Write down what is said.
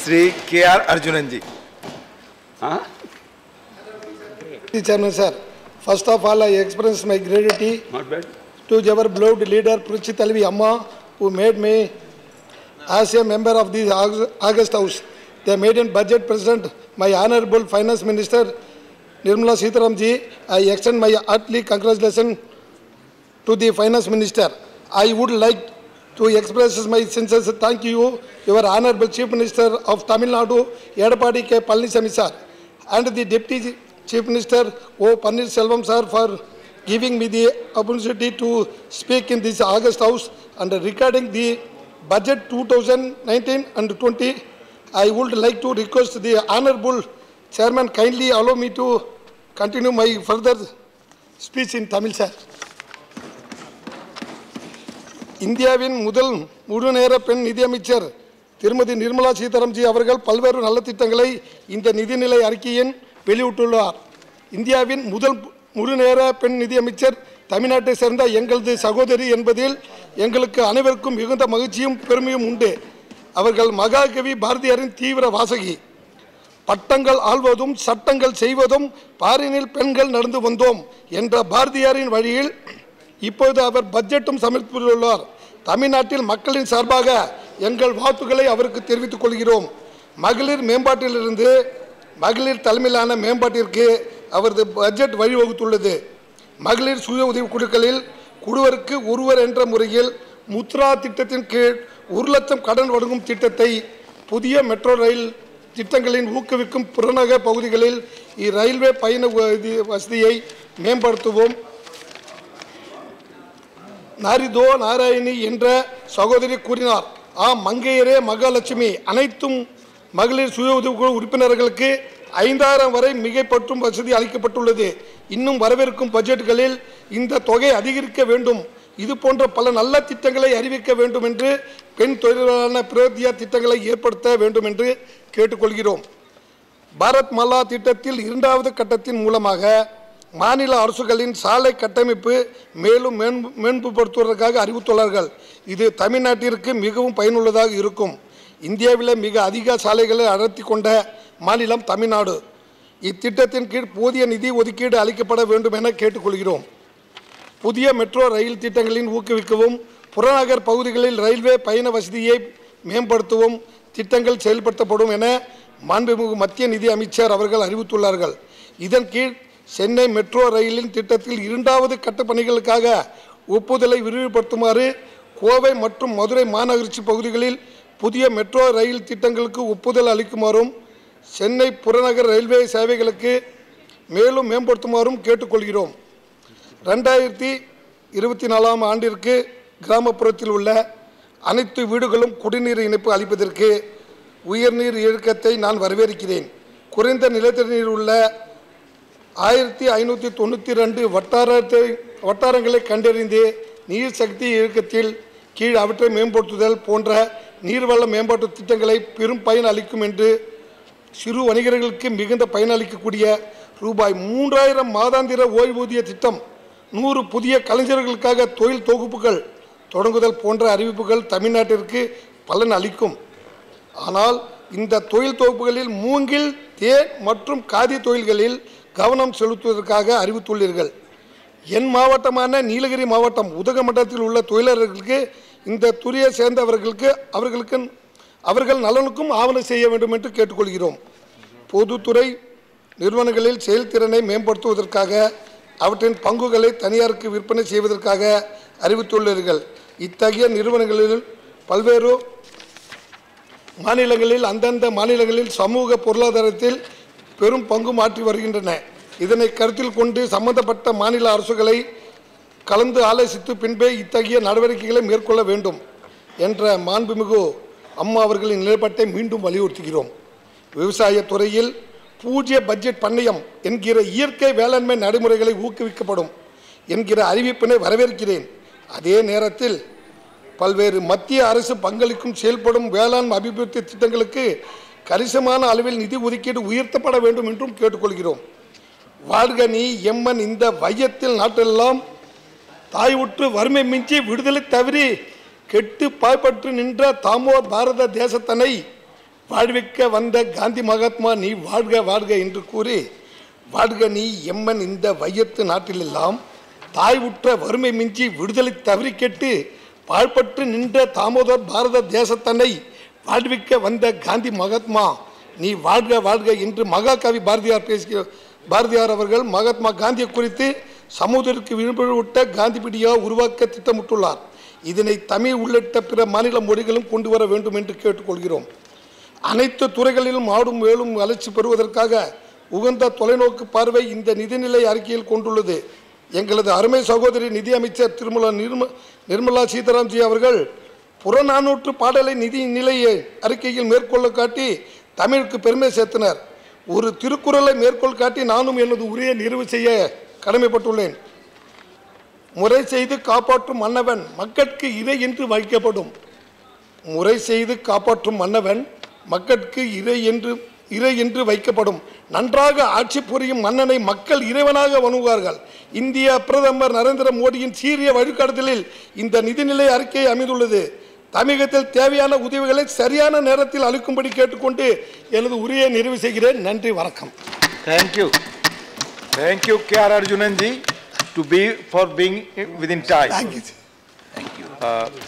Sri K.R. Arjunanji. Huh? Mr. Chairman, sir. First of all, I express my gratitude Not bad. to our beloved leader, Pruchi Talvi Amma, who made me as a member of the Aug- August House. They made in budget present my Honorable Finance Minister, Nirmala Sitaramji. I extend my heartily congratulations to the Finance Minister. I would like to express my sincere thank you, your Honorable Chief Minister of Tamil Nadu, Edapadi K. Palaniswamy sir, and the Deputy Chief Minister O. Pannirselvam sir for giving me the opportunity to speak in this August House and regarding the budget 2019 and 20. I would like to request the Honorable Chairman kindly allow me to continue my further speech in Tamil sir. இந்தியாவின் முதல் முழு நேர பெண் நிதியமைச்சர் திருமதி நிர்மலா சீதாராம்ஜி அவர்கள் பல்வேறு நலத்திட்டங்களை இந்த நிதிநிலை அறிக்கையின் வெளியிட்டுள்ளார் இந்தியாவின் முதல் முழு நேர பெண் நிதியமைச்சர் தமிழ்நாட்டை சேர்ந்த எங்களது சகோதரி என்பதில் எங்களுக்கு அனைவருக்கும் மிகுந்த மகிழ்ச்சியும் பெருமையும் உண்டு அவர்கள் மகாகவி பாரதியாரின் தீவிர வாசகி பட்டங்கள் ஆள்வதும் சட்டங்கள் செய்வதும் பாரினில் பெண்கள் நடந்து வந்தோம் என்ற பாரதியாரின் வழியில் இப்போது அவர் பட்ஜெட்டும் சமர்ப்பித்துள்ளார் தமிழ்நாட்டில் மக்களின் சார்பாக எங்கள் வாழ்த்துக்களை அவருக்கு தெரிவித்துக் கொள்கிறோம் மகளிர் மேம்பாட்டிலிருந்து மகளிர் தலைமையிலான மேம்பாட்டிற்கு அவரது பட்ஜெட் வழிவகுத்துள்ளது மகளிர் சுய உதவிக் குழுக்களில் குழுவருக்கு ஒருவர் என்ற முறையில் முத்ரா திட்டத்தின் கீழ் ஒரு லட்சம் கடன் வழங்கும் திட்டத்தை புதிய மெட்ரோ ரயில் திட்டங்களின் ஊக்குவிக்கும் புறநகர் பகுதிகளில் இரயில்வே பயண வ- வசதியை மேம்படுத்துவோம் நாரிதோ நாராயணி என்ற சகோதரி கூறினார் ஆம் மங்கையரே மகாலட்சுமி அனைத்தும் மகளிர் சுய உதவிக்குழு உறுப்பினர்களுக்கு ஐந்தாயிரம் வரை மிகைப்பற்றும் வசதி அளிக்கப்பட்டுள்ளது இன்னும் வரவிருக்கும் பட்ஜெட்டுகளில் இந்த தொகை அதிகரிக்க வேண்டும் இது போன்ற பல நல்ல திட்டங்களை அறிவிக்க வேண்டும் என்று பெண் தொழிலாளர் பிரயோத்தியா திட்டங்களை ஏற்படுத்த வேண்டும் என்று கேட்டுக்கொள்கிறோம் பாரத் மல்லா திட்டத்தில் இரண்டாவது கட்டத்தின் மூலமாக மாநில அரசுகளின் சாலை கட்டமைப்பு மேலும் மேன்பு மேம்படுத்துவதற்காக அறிவித்துள்ளார்கள் இது தமிழ்நாட்டிற்கு மிகவும் பயனுள்ளதாக இருக்கும் இந்தியாவிலே மிக அதிக சாலைகளை அடர்த்தி கொண்ட மாநிலம் தமிழ்நாடு இத்திட்டத்தின் கீழ் போதிய நிதி ஒதுக்கீடு அளிக்கப்பட வேண்டும் என கேட்டுக்கொள்கிறோம் புதிய மெட்ரோ ரயில் திட்டங்களின் ஊக்குவிக்கவும் புறநகர் பகுதிகளில் ரயில்வே பயண வசதியை மேம்படுத்தவும் திட்டங்கள் செயல்படுத்தப்படும் என மாண்புமிகு மத்திய நிதி அமைச்சர் அவர்கள் அறிவித்துள்ளார்கள் இதன் கீழ் சென்னை மெட்ரோ ரயிலின் திட்டத்தில் இரண்டாவது கட்ட பணிகளுக்காக ஒப்புதலை விரிவுபடுத்துமாறு கோவை மற்றும் மதுரை மாநகராட்சி பகுதிகளில் புதிய மெட்ரோ ரயில் திட்டங்களுக்கு ஒப்புதல் அளிக்குமாறும் சென்னை புறநகர் ரயில்வே சேவைகளுக்கு மேலும் மேம்படுத்துமாறும் கேட்டுக்கொள்கிறோம் ரெண்டாயிரத்தி இருபத்தி நாலாம் ஆண்டிற்கு கிராமப்புறத்தில் உள்ள அனைத்து வீடுகளும் குடிநீர் இணைப்பு அளிப்பதற்கு உயர்நீர் இயக்கத்தை நான் வரவேற்கிறேன் குறைந்த நிலத்தடி நீர் உள்ள ஆயிரத்தி ஐநூற்றி தொண்ணூற்றி ரெண்டு வட்டாரத்தை வட்டாரங்களை கண்டறிந்து நீர் சக்தி இயக்கத்தில் கீழ் அவற்றை மேம்படுத்துதல் போன்ற நீர்வள மேம்பாட்டு திட்டங்களை பெரும் பயன் அளிக்கும் என்று சிறு வணிகர்களுக்கு மிகுந்த பயனளிக்கக்கூடிய ரூபாய் மூன்றாயிரம் மாதாந்திர ஓய்வூதிய திட்டம் நூறு புதிய கலைஞர்களுக்காக தொழில் தொகுப்புகள் தொடங்குதல் போன்ற அறிவிப்புகள் தமிழ்நாட்டிற்கு பலன் அளிக்கும் ஆனால் இந்த தொழில் தொகுப்புகளில் மூங்கில் தேன் மற்றும் காதி தொழில்களில் கவனம் செலுத்துவதற்காக அறிவித்துள்ளீர்கள் என் மாவட்டமான நீலகிரி மாவட்டம் உதகமண்டலத்தில் உள்ள தொழிலாளர்களுக்கு இந்த துறையை சேர்ந்தவர்களுக்கு அவர்களுக்கு அவர்கள் நலனுக்கும் ஆவணம் செய்ய வேண்டும் என்று கேட்டுக்கொள்கிறோம் பொதுத்துறை நிறுவனங்களில் செயல்திறனை மேம்படுத்துவதற்காக அவற்றின் பங்குகளை தனியாருக்கு விற்பனை செய்வதற்காக அறிவித்துள்ளீர்கள் இத்தகைய நிறுவனங்களில் பல்வேறு மாநிலங்களில் அந்தந்த மாநிலங்களில் சமூக பொருளாதாரத்தில் பெரும் பங்கு மாற்றி வருகின்றன இதனை கருத்தில் கொண்டு சம்பந்தப்பட்ட மாநில அரசுகளை கலந்து ஆலோசித்து பின்பே இத்தகைய நடவடிக்கைகளை மேற்கொள்ள வேண்டும் என்ற மாண்புமிகு அம்மா அவர்களின் நிலைப்பாட்டை மீண்டும் வலியுறுத்துகிறோம் விவசாயத் துறையில் பூஜ்ய பட்ஜெட் பண்ணையம் என்கிற இயற்கை வேளாண்மை நடைமுறைகளை ஊக்குவிக்கப்படும் என்கிற அறிவிப்பினை வரவேற்கிறேன் அதே நேரத்தில் பல்வேறு மத்திய அரசு பங்களிக்கும் செயல்படும் வேளாண் அபிவிருத்தி திட்டங்களுக்கு கணிசமான அளவில் நிதி ஒதுக்கீடு உயர்த்தப்பட வேண்டும் என்றும் கேட்டுக்கொள்கிறோம் வாழ்க நீ எம்மன் இந்த வையத்தில் நாட்டெல்லாம் தாய் உற்று வறுமை மிஞ்சி விடுதலை தவறி கெட்டு பாய்பற்று நின்ற தாமோர் பாரத தேசத்தனை வாழ்விக்க வந்த காந்தி மகாத்மா நீ வாழ்க வாழ்க என்று கூறி வாழ்க நீ எம்மன் இந்த வையத்து நாட்டிலெல்லாம் தாய் உற்ற வறுமை மிஞ்சி விடுதலை தவறி கெட்டு பாழ்பட்டு நின்ற தாமோதர் பாரத தேசத்தன்னை வாழ்விக்க வந்த காந்தி மகாத்மா நீ வாழ்க வாழ்க என்று மகாகவி பாரதியார் பேசிய பாரதியார் அவர்கள் மகாத்மா காந்தியை குறித்து சமூகத்திற்கு விழிப்புணர்வுட்ட காந்திபிடியா உருவாக்க திட்டமிட்டுள்ளார் இதனை தமிழ் உள்ளிட்ட பிற மாநில மொழிகளும் கொண்டு வர வேண்டும் என்று கேட்டுக்கொள்கிறோம் அனைத்து துறைகளிலும் ஆடும் மேலும் வளர்ச்சி பெறுவதற்காக உகந்த தொலைநோக்கு பார்வை இந்த நிதிநிலை அறிக்கையில் கொண்டுள்ளது எங்களது அருமை சகோதரி நிதி அமைச்சர் திருமலா நிர்ம நிர்மலா சீதாராம்ஜி அவர்கள் புறநானூற்று பாடலை நிதி நிலையை அறிக்கையில் மேற்கொள்ள காட்டி தமிழுக்கு பெருமை சேர்த்தனர் ஒரு திருக்குறளை மேற்கோள் காட்டி நானும் எனது உரையை நிறைவு செய்ய கடமைப்பட்டுள்ளேன் முறை செய்து காப்பாற்றும் மன்னவன் மக்கட்கு இறை என்று வைக்கப்படும் முறை செய்து காப்பாற்றும் மன்னவன் மக்கட்கு இறை என்று இறை என்று வைக்கப்படும் நன்றாக ஆட்சி புரியும் மன்னனை மக்கள் இறைவனாக வணங்குவார்கள் இந்திய பிரதமர் நரேந்திர மோடியின் சீரிய வழிகாட்டுதலில் இந்த நிதிநிலை அறிக்கை அமைந்துள்ளது தமிழகத்தில் தேவையான உதவிகளை சரியான நேரத்தில் அளிக்கும்படி கேட்டுக்கொண்டு எனது உரையை நிறைவு செய்கிறேன் நன்றி வணக்கம் Thank you. Thank you, K.R. Arjunan ji, to be, for being within time. Thank you